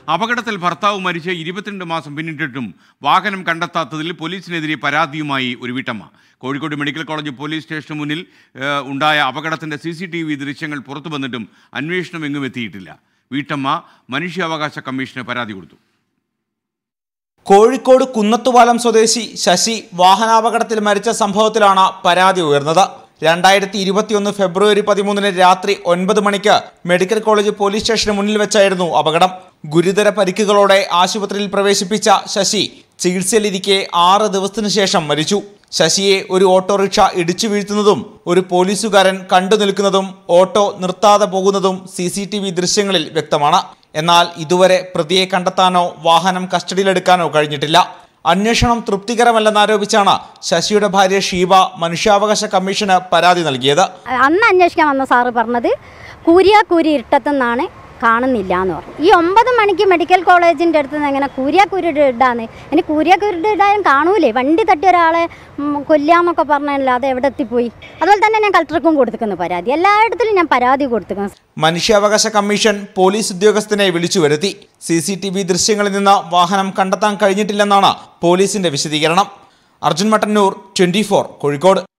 അപകടത്തിൽ ഭർത്താവ് മരിച്ച് ഇരുപത്തിരണ്ട് മാസം പിന്നിട്ടിട്ടും വാഹനം കണ്ടെത്താത്തതിൽ പോലീസിനെതിരെ പരാതിയുമായി ഒരു വീട്ടമ്മ കോഴിക്കോട് മെഡിക്കൽ കോളേജ് പോലീസ് സ്റ്റേഷന് മുന്നിൽ ഏഹ്, ഉണ്ടായ അപകടത്തിന്റെ സി സി ടി വി ദൃശ്യങ്ങൾ പുറത്തു വന്നിട്ടും അന്വേഷണം എങ്ങും എത്തിയിട്ടില്ല വീട്ടമ്മ മനുഷ്യാവകാശ കമ്മീഷന് പരാതി കൊടുത്തു കോഴിക്കോട് കുന്നത്തുപാലം സ്വദേശി ശശി വാഹനാപകടത്തിൽ മരിച്ച സംഭവത്തിലാണ് പരാതി ഉയർന്നത് രണ്ടായിരത്തി ഇരുപത്തിയൊന്ന് ഫെബ്രുവരി പതിമൂന്നിന് രാത്രി ഒൻപത് മണിക്ക് മെഡിക്കൽ കോളേജ് പോലീസ് സ്റ്റേഷന് മുന്നിൽ വെച്ചായിരുന്നു അപകടം ഗുരുതര പരിക്കുകളോടെ ആശുപത്രിയിൽ പ്രവേശിപ്പിച്ച ശശി ചികിത്സയിലിരിക്കെ ആറ് ദിവസത്തിനു ശേഷം മരിച്ചു ശശിയെ ഒരു ഓട്ടോറിക്ഷ ഇടിച്ചു വീഴ്ത്തുന്നതും ഒരു പോലീസുകാരൻ കണ്ടു നിൽക്കുന്നതും ഓട്ടോ നിർത്താതെ പോകുന്നതും സി സി ടി വി ദൃശ്യങ്ങളിൽ വ്യക്തമാണ് എന്നാൽ ഇതുവരെ പ്രതിയെ കണ്ടെത്താനോ വാഹനം കസ്റ്റഡിയിലെടുക്കാനോ കഴിഞ്ഞിട്ടില്ല അന്വേഷണം തൃപ്തികരമല്ലെന്നാരോപിച്ചാണ് ശശിയുടെ ഭാര്യ ഷീബ മനുഷ്യാവകാശ കമ്മീഷന് പരാതി നൽകിയത് അന്ന് അന്വേഷിക്കാൻ വന്ന സാറ് പറഞ്ഞത് കൂരിയ കൂരി ഇരുട്ടത്തെന്നാണ് കാണുന്നില്ല എന്ന് പറഞ്ഞു ഈ ഒമ്പത് മണിക്ക് മെഡിക്കൽ കോളേജിൻ്റെ അടുത്ത് നിന്ന് എങ്ങനെ കൂരിയ കൂരിയുടെ ഇടാന്ന് ഇനി കൂരിയ കൂരിയുടെ ഇടാനും കാണൂലേ വണ്ടി തട്ടി ഒരാളെ ഉം, കൊല്ലാന്നൊക്കെ പറഞ്ഞല്ലാതെ എവിടെ എത്തിപ്പോയി അതുപോലെ തന്നെ ഞാൻ കളക്ടർക്കും കൊടുത്തിരിക്കുന്നു പരാതി എല്ലായിടത്തിലും ഞാൻ പരാതി കൊടുത്തിരിക്കുന്നു മനുഷ്യാവകാശ കമ്മീഷൻ പോലീസ് ഉദ്യോഗസ്ഥനെ വിളിച്ചു വരുത്തി സി സി ടി വി ദൃശ്യങ്ങളിൽ നിന്ന് വാഹനം കണ്ടെത്താൻ കഴിഞ്ഞിട്ടില്ലെന്നാണ് പോലീസിന്റെ വിശദീകരണം അർജുൻ മട്ടന്നൂർ ട്വന്റി കോഴിക്കോട്